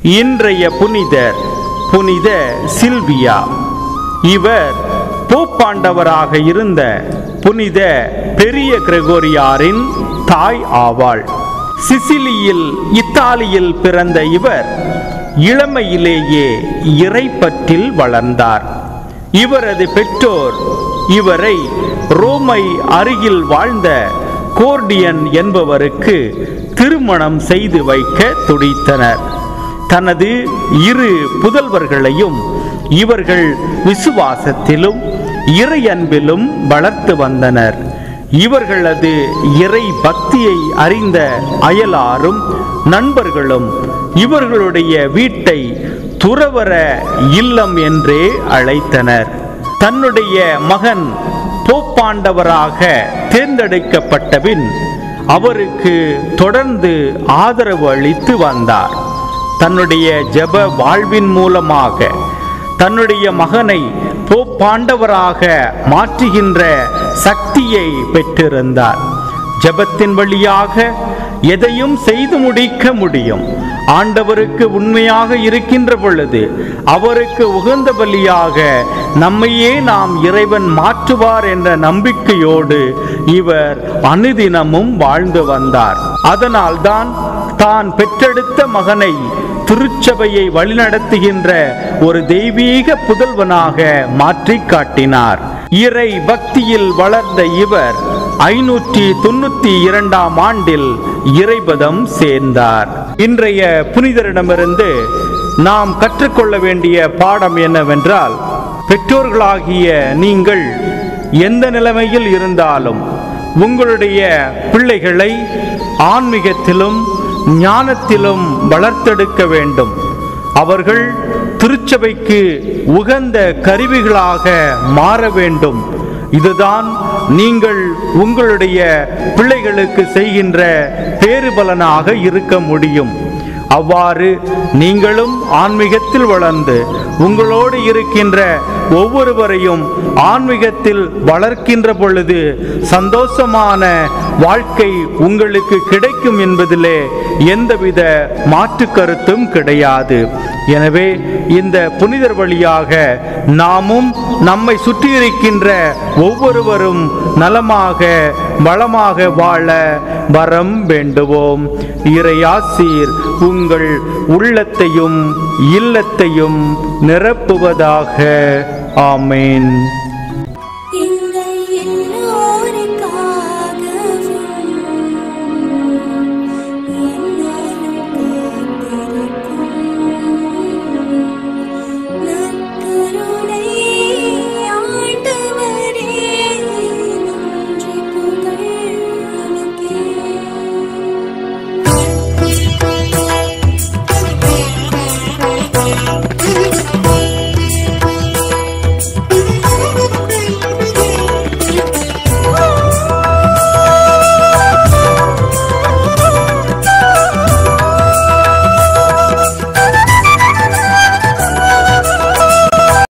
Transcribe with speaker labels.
Speaker 1: இன்றைய புனிதர் புனித சில்வியா இவர் போப்பாண்டவராக இருந்த புனித பெரிய கிரெகோரியாரின் தாய் ஆவாள் சிசிலியில் இத்தாலியில் பிறந்த இவர் இளமையிலேயே இறைப்பற்றில் வளர்ந்தார் இவரது பெற்றோர் இவரை ரோமை அருகில் வாழ்ந்த கோர்டியன் என்பவருக்கு திருமணம் செய்து வைக்க துடித்தனர் தனது இரு புதல்வர்களையும் இவர்கள் விசுவாசத்திலும் இறை அன்பிலும் வளர்த்து வந்தனர் இவர்களது இறை பக்தியை அறிந்த அயலாரும் நண்பர்களும் இவர்களுடைய வீட்டை துறவர இல்லம் என்றே அழைத்தனர் தன்னுடைய மகன் போப்பாண்டவராக தேர்ந்தெடுக்கப்பட்டபின் அவருக்கு தொடர்ந்து ஆதரவு அளித்து வந்தார் தன்னுடைய ஜெப வாழ்வின் மூலமாக தன்னுடைய மகனை போப்பாண்டவராக மாற்றுகின்ற சக்தியை பெற்றிருந்தார் ஜெபத்தின் வழியாக எதையும் செய்து முடிக்க முடியும் ஆண்டவருக்கு உண்மையாக இருக்கின்ற பொழுது அவருக்கு உகந்த பலியாக நம்மையே நாம் இறைவன் மாற்றுவார் என்ற நம்பிக்கையோடு இவர் அனுதினமும் வாழ்ந்து வந்தார் அதனால்தான் தான் பெற்றெடுத்த மகனை திருச்சபையை வழிநடத்துகின்ற ஒரு தெய்வீக புதல்வனாக மாற்றி காட்டினார் இறை பக்தியில் வளர்ந்த இவர் ஐநூற்றி தொண்ணூத்தி இரண்டாம் ஆண்டில் இறைபதம் சேர்ந்தார் இன்றைய புனிதரிடமிருந்து நாம் கற்றுக்கொள்ள வேண்டிய பாடம் என்னவென்றால் பெற்றோர்களாகிய நீங்கள் எந்த நிலைமையில் இருந்தாலும் உங்களுடைய பிள்ளைகளை ஆன்மீகத்திலும் ஞானத்திலும் வளர்த்தெடுக்க வேண்டும் அவர்கள் திருச்சபைக்கு உகந்த கருவிகளாக மாற வேண்டும் இதுதான் நீங்கள் உங்களுடைய பிள்ளைகளுக்கு செய்கின்ற பேறுபலனாக இருக்க முடியும் அவ்வாறு நீங்களும் ஆன்மீகத்தில் வளர்ந்து உங்களோடு இருக்கின்ற ஒவ்வொருவரையும் ஆன்மீகத்தில் வளர்க்கின்ற பொழுது சந்தோஷமான வாழ்க்கை உங்களுக்கு கிடைக்கும் என்பதிலே எந்தவித மாற்று கருத்தும் கிடையாது எனவே இந்த புனிதர் வழியாக நாமும் நம்மை சுற்றியிருக்கின்ற ஒவ்வொருவரும் நலமாக வளமாக வாழ வரம் வேண்டுவோம் இறையாசீர் உங்கள் உள்ளத்தையும் இல்லத்தையும் நிரப்புவதாக ஆமேன்
Speaker 2: இந்த எல்லோருக்காகவும் என்னாலும் காத்திருக்கும் நற்கருணை ஆண்டவரே நன்றி புகழ் உனக்கே